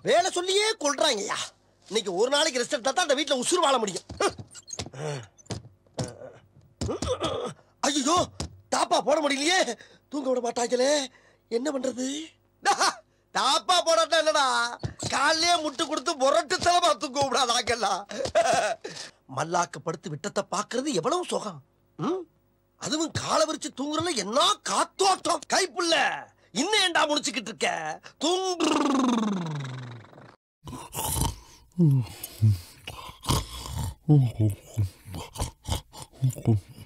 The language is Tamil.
வேலை சொல்லியே கொள்றாங்கய்யா இன்னைக்கு ஒரு நாளைக்கு ரெஸ்ட் எடுத்தா தான் அந்த வீட்டுல உசுறு வாழ முடியும் ஐயோ தாப்பா போட முடியலையே தூங்க விட மாட்டாங்களே என்ன பண்றது தாப்பா போடாட்டா என்னடா காலையே முட்டு கொடுத்து முரட்டு தலமா தூங்க விடாதாங்கல்லாம் மல்லாக்கு படுத்து விட்டத்தை பாக்குறது எவ்வளவு சுகம் ம்? அதுவும் காலை விரிச்சு தூங்குறதுல என்ன காத்தோட்டம் கைப்புள்ள இன்னும் ஏன்டா முடிச்சுக்கிட்டு இருக்க தூங்கு Oh,